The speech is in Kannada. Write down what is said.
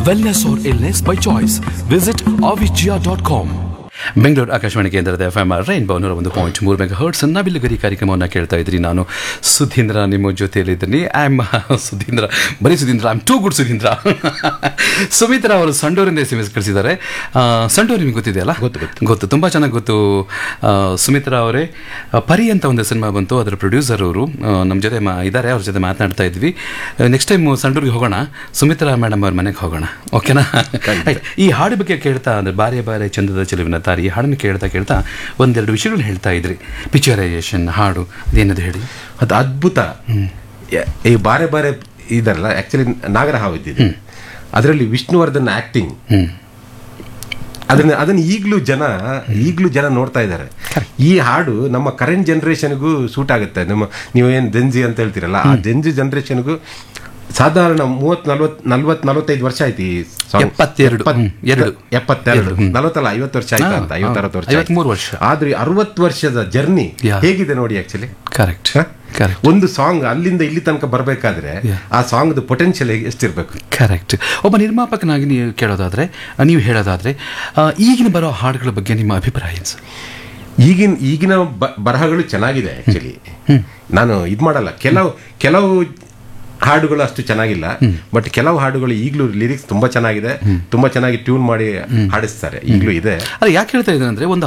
Wellness or illness by choice. Visit avicii.com. Bengaluru Akashvani ಕೇಂದ್ರದ ಎಫ್ ಎಂ ರೈನ್ಬೋ ನೂರ ಒಂದು ಪಾಯಿಂಟ್ ಮೂರು ಮೆಗಾ ಹರ್ಟ್ಸ್ ನವಿಲುಗರಿ ಕಾರ್ಯಕ್ರಮವನ್ನು ಕೇಳ್ತಾ ಇದ್ರಿ ನಾನು ಸುಧೀಂದ್ರ ನಿಮ್ಮ ಜೊತೆಯಲ್ಲಿದ್ದೀನಿ ಐ ಆಮ್ ಸುಧೀಂದ್ರ ಬರೀ Sudhindra I am too good Sudhindra Sumitra ಅವರು ಸಂಡೂರಿಂದ ಎಸ್ ಎಮ್ ಎಸ್ ಕಳಿಸಿದ್ದಾರೆ ಆ, ಸಂಡೂರು ನಿಮಗೆ ಗೊತ್ತಿದೆಯಲ್ಲ ಗೊತ್ತು, ಗೊತ್ತು. ಗೊತ್ತು ತುಂಬ ಚೆನ್ನಾಗಿ ಗೊತ್ತು ಆ, ಸುಮಿತ್ರಾ ಅವರೇ ಆ, ಪರಿ ಅಂತ ಒಂದು ಸಿನಿಮಾ ಬಂತು ಅದರ ಪ್ರೊಡ್ಯೂಸರ್ ಅವರು ನಮ್ಮ ಜೊತೆ ಮಾ ಇದ್ದಾರೆ ಅವ್ರ ಜೊತೆ ಮಾತನಾಡ್ತಾ ಇದ್ವಿ ನೆಕ್ಸ್ಟ್ ಟೈಮ್ ಸಂಡೂರಿಗೆ ಹೋಗೋಣ ಸುಮಿತ್ರಾ ಮೇಡಮ್ ಅವ್ರ ಮನೆಗೆ ಹೋಗೋಣ ಓಕೆನಾ ಆಯ್ತು. ಈ ಹಾಡು ಬಗ್ಗೆ ಕೇಳ್ತಾ ಅಂದ್ರೆ ಬಾರೆ ಬಾರೆ ಚಂದದ ಚೆಲುವಿನ ತಾರಿ ಈ ಹಾಡನ್ನು ಕೇಳ್ತಾ ಕೇಳ್ತಾ ಒಂದೆರಡು ವಿಷಯಗಳನ್ನ ಹೇಳ್ತಾ ಇದ್ರಿ ಪಿಕ್ಚರೈಸೇಷನ್ ಹಾಡು ಅದೇನದು ಹೇಳಿ ಅದು ಅದ್ಭುತ ಯ- ಈ ಬಾರೆ ಬಾರೆ ಇದಲ್ಲ ಆಕ್ಚುಲಿ ನಾಗರಹಾವ್ ಇದ್ದಿದೆ ಅದರಲ್ಲಿ ವಿಷ್ಣುವರ್ಧನ್ ಆಕ್ಟಿಂಗ್ ಹ್ಮ್ ಅದನ್ನ ಅದನ್ನ ಈಗಲೂ ಜನ ಈಗಲೂ ಜನ ನೋಡ್ತಾ ಇದ್ದಾರೆ ಈ ಹಾಡು ನಮ್ಮ ಕರೆಂಟ್ ಜನರೇಷನ್ಗೂ ಸೂಟ್ ಆಗುತ್ತೆ ನಮ್ಮ ನೀವು ಏನು ಜೆನ್ಜಿ ಅಂತ ಹೇಳ್ತೀರಲ್ಲ ಆ ಜೆನ್ಜಿ ಜನರೇಷನ್ಗೂ ಸಾಧಾರಣ ಮೂವತ್ ನಲ್ವತ್ ನಲ್ವತ್ ನಲ್ವತ್ತೈದು ವರ್ಷ ಆಯ್ತು ಈ song. ಎಪ್ಪತ್ತೆರಡು. ಎಪ್ಪತ್- ಹ್ಮ್, ಎರಡು. ಎಪ್ಪತ್ತೆರಡು ನಲ್ವತ್ತಲ್ಲ ಐವತ್ತು ವರ್ಷ ಆಯ್ತಾ ಅಂತ ಹಾ, ಐವತ್ತರವತ್ತು ವರ್ಷ ಐವತ್ಮೂರು ಆಯ್ತು. ವರ್ಷ. ಆದ್ರೆ ಅರವತ್ತು ವರ್ಷದ ಜರ್ನಿ Yeah. ಹೇಗಿದೆ ನೋಡಿ ಆಕ್ಚುಲಿ ಕರೆಕ್ಟ್ ಕರೆಕ್ಟ್ ಒಂದು ಸಾಂಗ್ ಅಲ್ಲಿಂದ ಇಲ್ಲಿ ತನಕ ಬರಬೇಕಾದ್ರೆ Yeah. ಆ ಸಾಂಗ್ದು ಪೊಟೆನ್ಷಿಯಲ್ ಎಷ್ಟಿರ್ಬೇಕು ಕರೆಕ್ಟ್ ಒಬ್ಬ ನಿರ್ಮಾಪಕನಾಗಿ ನೀವು ಕೇಳೋದಾದ್ರೆ ಆ, ನೀವು ಹೇಳೋದಾದ್ರೆ ಆ, ಈಗಿನ ಬರೋ ಹಾಡುಗಳ ಬಗ್ಗೆ ನಿಮ್ಮ ಅಭಿಪ್ರಾಯ ಏನು ಸರ್ ಈಗಿನ ಈಗಿನ ಬ- ಬರಹಗಳು ಚೆನ್ನಾಗಿದೆ ಆಕ್ಚುಲಿ ನಾನು ಇದು ಮಾಡಲ್ಲ ಕೆಲವು ಕೆಲವು ಹಾಡುಗಳು ಅಷ್ಟು ಚೆನ್ನಾಗಿಲ್ಲ ಬಟ್ ಕೆಲವು ಹಾಡುಗಳು ಈಗಲೂ ಲಿರಿಕ್ಸ್ ತುಂಬಾ ಚೆನ್ನಾಗಿದೆ ತುಂಬಾ ಚೆನ್ನಾಗಿ ಟ್ಯೂನ್ ಮಾಡಿ ಹಾಡಿಸ್ತಾರೆ ಈಗಲೂ ಇದೆ ಅಲ್ಲ ಯಾಕೆ ಹೇಳ್ತಾ ಇದ್ದೇನೆ ಅಂದ್ರೆ ಒಂದು